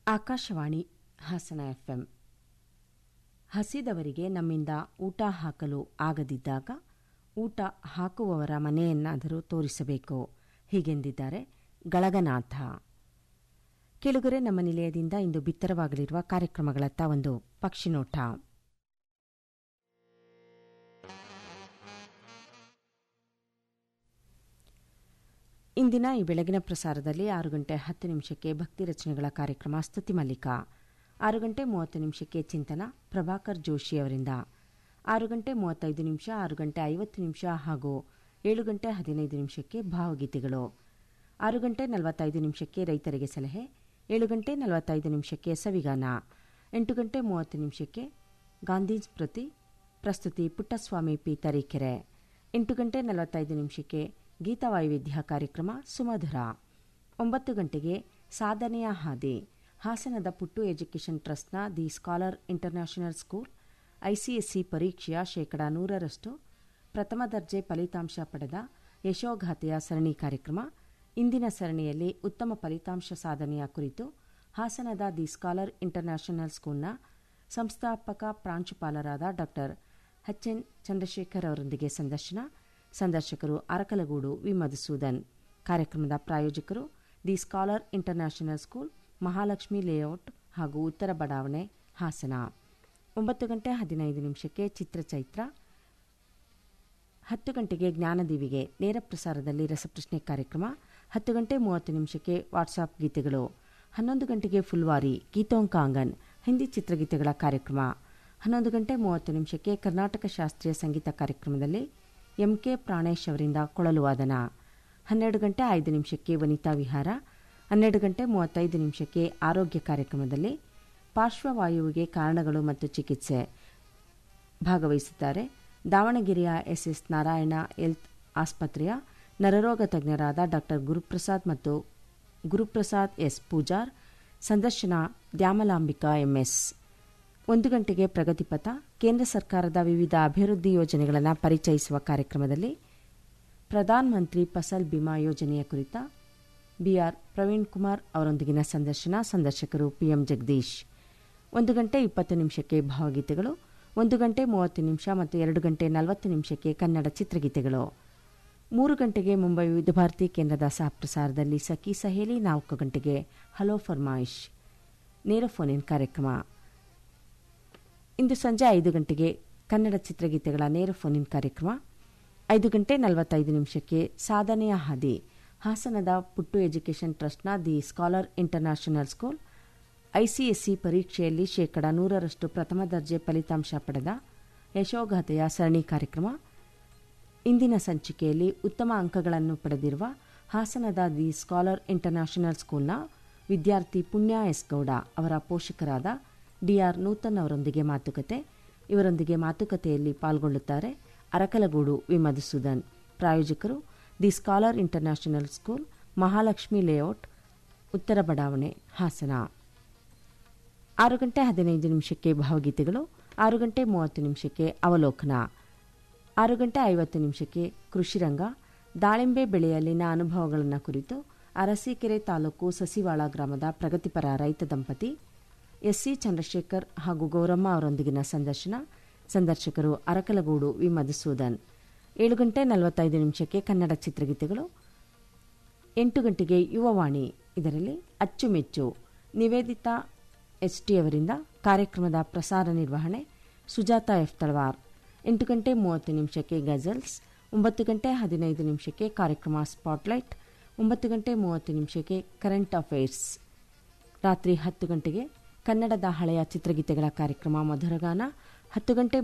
Akashvani Hassan FM ಹಸಿದವರಿಗೆ ನಮ್ಮಿಂದ ಊಟ ಹಾಕಲು ಆಗದಿದ್ದಾಗ ಊಟ ಹಾಕುವವರ ಮನೆಯನ್ನಾದರೂ ತೋರಿಸಬೇಕು ಹೀಗೆಂದಿದ್ದಾರೆ ಗಳಗನಾಥ ಕೆಳಗರೆ ನಮ್ಮ ನಿಲಯದಿಂದ ಇಂದು ಬಿತ್ತರವಾಗಲಿರುವ ಕಾರ್ಯಕ್ರಮಗಳತ್ತ ಒಂದು ಪಕ್ಷಿನೋಟ ಇಂದಿನ ಈ ಬೆಳಗಿನ ಪ್ರಸಾರದಲ್ಲಿ ಆರು ಗಂಟೆ ಹತ್ತು ನಿಮಿಷಕ್ಕೆ ಭಕ್ತಿ ರಚನೆಗಳ ಕಾರ್ಯಕ್ರಮ ಸ್ತುತಿ ಮಲ್ಲಿಕ ಆರು ಗಂಟೆ ಮೂವತ್ತು ನಿಮಿಷಕ್ಕೆ ಚಿಂತನ ಪ್ರಭಾಕರ್ ಜೋಶಿ ಅವರಿಂದ ಆರು ಗಂಟೆ ಮೂವತ್ತೈದು ನಿಮಿಷ ಆರು ಗಂಟೆ ಐವತ್ತು ನಿಮಿಷ ಹಾಗೂ ಏಳು ಗಂಟೆ ಹದಿನೈದು ನಿಮಿಷಕ್ಕೆ ಭಾವಗೀತೆಗಳು ಆರು ಗಂಟೆ ನಲವತ್ತೈದು ನಿಮಿಷಕ್ಕೆ ರೈತರಿಗೆ ಸಲಹೆ ಏಳು ಗಂಟೆ ನಲವತ್ತೈದು ನಿಮಿಷಕ್ಕೆ ಸವಿಗಾನ ಎಂಟು ಗಂಟೆ ಮೂವತ್ತು ನಿಮಿಷಕ್ಕೆ ಗಾಂಧಿ ಸ್ಮೃತಿ ಪ್ರಸ್ತುತಿ ಪುಟ್ಟಸ್ವಾಮಿ ಪಿ ತರೀಕೆರೆ ಎಂಟು ಗಂಟೆ ನಲವತ್ತೈದು ನಿಮಿಷಕ್ಕೆ ಗೀತವಾಯುವಿಧ್ಯ ಕಾರ್ಯಕ್ರಮ ಸುಮಧುರ ಒಂಬತ್ತು ಗಂಟೆಗೆ ಸಾಧನೆಯ ಹಾದಿ ಹಾಸನದ ಪುಟ್ಟು ಎಜುಕೇಷನ್ ಟ್ರಸ್ಟ್ನ the Scholar International School ICSE ಪರೀಕ್ಷೆಯ ಶೇಕಡ ನೂರರಷ್ಟು ಪ್ರಥಮ ದರ್ಜೆ ಫಲಿತಾಂಶ ಪಡೆದ ಯಶೋಗಾಥೆಯ ಸರಣಿ ಕಾರ್ಯಕ್ರಮ ಇಂದಿನ ಸರಣಿಯಲ್ಲಿ ಉತ್ತಮ ಫಲಿತಾಂಶ ಸಾಧನೆಯ ಕುರಿತು ಹಾಸನದ ದಿ ಸ್ಕಾಲರ್ ಇಂಟರ್ನ್ಯಾಷನಲ್ ಸ್ಕೂಲ್ನ ಸಂಸ್ಥಾಪಕ ಪ್ರಾಂಶುಪಾಲರಾದ ಡಾ ಎನ್ ಚಂದ್ರಶೇಖರ್ ಅವರೊಂದಿಗೆ ಸಂದರ್ಶನ ಸಂದರ್ಶಕರು ಅರಕಲಗೂಡು ವಿ ಮಧುಸೂದನ್ ಕಾರ್ಯಕ್ರಮದ ಪ್ರಾಯೋಜಕರು the Scholar International School Mahalakshmi layout ಹಾಗೂ ಉತ್ತರ ಬಡಾವಣೆ ಹಾಸನ ಒಂಬತ್ತು ಗಂಟೆ ಹದಿನೈದು ನಿಮಿಷಕ್ಕೆ ಚಿತ್ರಚೈತ್ರ ಹತ್ತು ಗಂಟೆಗೆ ಜ್ಞಾನದೀವಿಗೆ ನೇರ ಪ್ರಸಾರದಲ್ಲಿ ರಸಪ್ರಶ್ನೆ ಕಾರ್ಯಕ್ರಮ ಹತ್ತು ಗಂಟೆ ಮೂವತ್ತು ನಿಮಿಷಕ್ಕೆ ವಾಟ್ಸಾಪ್ ಗೀತೆಗಳು ಹನ್ನೊಂದು ಗಂಟೆಗೆ ಫುಲ್ವಾರಿ ಗೀತೋಂಕಾಂಗನ್ ಹಿಂದಿ ಚಿತ್ರಗೀತೆಗಳ ಕಾರ್ಯಕ್ರಮ ಹನ್ನೊಂದು ಗಂಟೆ ಮೂವತ್ತು ನಿಮಿಷಕ್ಕೆ ಕರ್ನಾಟಕ ಶಾಸ್ತ್ರೀಯ ಸಂಗೀತ ಕಾರ್ಯಕ್ರಮದಲ್ಲಿ ಎಂಕೆ ಪ್ರಾಣೇಶ್ ಅವರಿಂದ ಕೊಳಲು ವಾದನ ಹನ್ನೆರಡು ಗಂಟೆ ಐದು ನಿಮಿಷಕ್ಕೆ ವನಿತಾ ವಿಹಾರ ಹನ್ನೆರಡು ಗಂಟೆ ಮೂವತ್ತೈದು ನಿಮಿಷಕ್ಕೆ ಆರೋಗ್ಯ ಕಾರ್ಯಕ್ರಮದಲ್ಲಿ ಪಾರ್ಶ್ವವಾಯುವಿಗೆ ಕಾರಣಗಳು ಮತ್ತು ಚಿಕಿತ್ಸೆ ಭಾಗವಹಿಸುತ್ತಾರೆ ದಾವಣಗೆರೆಯ ಎಸ್ಎಸ್ ನಾರಾಯಣ ಹೆಲ್ತ್ ಆಸ್ಪತ್ರೆಯ ನರರೋಗ ತಜ್ಞರಾದ ಡಾ ಗುರುಪ್ರಸಾದ್ ಮತ್ತು ಗುರುಪ್ರಸಾದ್ ಎಸ್ ಪೂಜಾರ್ ಸಂದರ್ಶನ ದ್ಯಾಮಲಾಂಬಿಕಾ ಎಂಎಸ್ ಒಂದು ಗಂಟೆಗೆ ಪ್ರಗತಿಪಥ ಕೇಂದ್ರ ಸರ್ಕಾರದ ವಿವಿಧ ಅಭಿವೃದ್ಧಿ ಯೋಜನೆಗಳನ್ನು ಪರಿಚಯಿಸುವ ಕಾರ್ಯಕ್ರಮದಲ್ಲಿ ಪ್ರಧಾನ ಮಂತ್ರಿ ಫಸಲ್ ಬಿಮಾ ಯೋಜನೆಯ ಕುರಿತ ಬಿಆರ್ ಪ್ರವೀಣ್ ಕುಮಾರ್ ಅವರೊಂದಿಗಿನ ಸಂದರ್ಶನ ಸಂದರ್ಶಕರು ಪಿಎಂ ಜಗದೀಶ್ ಒಂದು ಗಂಟೆ ಇಪ್ಪತ್ತು ನಿಮಿಷಕ್ಕೆ ಭಾವಗೀತೆಗಳು ಒಂದು ಗಂಟೆ ಮೂವತ್ತು ನಿಮಿಷ ಮತ್ತು ಎರಡು ಗಂಟೆ ನಲವತ್ತು ನಿಮಿಷಕ್ಕೆ ಕನ್ನಡ ಚಿತ್ರಗೀತೆಗಳು ಮೂರು ಗಂಟೆಗೆ ಮುಂಬೈ ವಿವಿಧ ಭಾರತಿ ಕೇಂದ್ರದ ಸಹಪ್ರಸಾರದಲ್ಲಿ ಸಖಿ ಸಹೇಲಿ ನಾಲ್ಕು ಗಂಟೆಗೆ ಹಲೋ ಫರ್ಮಾಯಿಶ್ ನೇರ ಫೋನ್ ಇನ್ ಕಾರ್ಯಕ್ರಮ ಇಂದು ಸಂಜೆ ಐದು ಗಂಟೆಗೆ ಕನ್ನಡ ಚಿತ್ರಗೀತೆಗಳ ನೇರ ಫೋನ್ ಇನ್ ಕಾರ್ಯಕ್ರಮ ಐದು ಗಂಟೆ ನಲವತ್ತೈದು ನಿಮಿಷಕ್ಕೆ ಸಾಧನೆಯ ಹಾದಿ ಹಾಸನದ ಪುಟ್ಟು ಎಜುಕೇಷನ್ ಟ್ರಸ್ಟ್ನ the Scholar International School ICSE ಪರೀಕ್ಷೆಯಲ್ಲಿ ಶೇಕಡ ನೂರರಷ್ಟು ಪ್ರಥಮ ದರ್ಜೆ ಫಲಿತಾಂಶ ಪಡೆದ ಯಶೋಗಾಥೆಯ ಸರಣಿ ಕಾರ್ಯಕ್ರಮ ಇಂದಿನ ಸಂಚಿಕೆಯಲ್ಲಿ ಉತ್ತಮ ಅಂಕಗಳನ್ನು ಪಡೆದಿರುವ ಹಾಸನದ ದಿ ಸ್ಕಾಲರ್ ಇಂಟರ್ನ್ಯಾಷನಲ್ ಸ್ಕೂಲ್ನ ವಿದ್ಯಾರ್ಥಿ ಪುಣ್ಯ ಎಸ್ ಗೌಡ ಅವರ ಪೋಷಕರಾದ ಡಿಆರ್ ನೂತನ್ ಅವರೊಂದಿಗೆ ಮಾತುಕತೆ ಇವರೊಂದಿಗೆ ಮಾತುಕತೆಯಲ್ಲಿ ಪಾಲ್ಗೊಳ್ಳುತ್ತಾರೆ ಅರಕಲಗೂಡು ವಿ ಮಧುಸೂದನ್ ಪ್ರಾಯೋಜಕರು the Scholar International School Mahalakshmi layout ಉತ್ತರ ಬಡಾವಣೆ ಹಾಸನ ಆರು ಗಂಟೆ ಹದಿನೈದು ನಿಮಿಷಕ್ಕೆ ಭಾವಗೀತೆಗಳು ಆರು ಗಂಟೆ ಮೂವತ್ತು ನಿಮಿಷಕ್ಕೆ ಅವಲೋಕನ ಆರು ಗಂಟೆ ಐವತ್ತು ನಿಮಿಷಕ್ಕೆ ಕೃಷಿರಂಗ ದಾಳಿಂಬೆ ಬೆಳೆಯಲ್ಲಿನ ಅನುಭವಗಳನ್ನು ಕುರಿತು ಅರಸೀಕೆರೆ ತಾಲೂಕು ಸಸಿವಾಳ ಗ್ರಾಮದ ಪ್ರಗತಿಪರ ರೈತ ದಂಪತಿ ಎಸ್ಸಿ ಚಂದ್ರಶೇಖರ್ ಹಾಗೂ ಗೌರಮ್ಮ ಅವರೊಂದಿಗಿನ ಸಂದರ್ಶನ ಸಂದರ್ಶಕರು ಅರಕಲಗೂಡು ವಿ ಮಧುಸೂದನ್ ಏಳು ಗಂಟೆ ನಲವತ್ತೈದು ನಿಮಿಷಕ್ಕೆ ಕನ್ನಡ ಚಿತ್ರಗೀತೆಗಳು ಎಂಟು ಗಂಟೆಗೆ ಯುವವಾಣಿ ಇದರಲ್ಲಿ ಅಚ್ಚುಮೆಚ್ಚು ನಿವೇದಿತಾ ಎಚ್ ಟಿ ಅವರಿಂದ ಕಾರ್ಯಕ್ರಮದ ಪ್ರಸಾರ ನಿರ್ವಹಣೆ ಸುಜಾತ ಎಫ್ ತಳವಾರ್ ಎಂಟು ಗಂಟೆ ಮೂವತ್ತು ನಿಮಿಷಕ್ಕೆ ಗಜಲ್ಸ್ ಒಂಬತ್ತು ಗಂಟೆ ಹದಿನೈದು ನಿಮಿಷಕ್ಕೆ ಕಾರ್ಯಕ್ರಮ ಸ್ಪಾಟ್ಲೈಟ್ ಒಂಬತ್ತು ಗಂಟೆ ಮೂವತ್ತು ನಿಮಿಷಕ್ಕೆ ಕರೆಂಟ್ ಅಫೇರ್ಸ್ ರಾತ್ರಿ ಹತ್ತು ಗಂಟೆಗೆ ಕನ್ನಡದ ಹಳೆಯ ಚಿತ್ರಗೀತೆಗಳ ಕಾರ್ಯಕ್ರಮ ಮಧುರಗಾನ ಹತ್ತು ಗಂಟೆ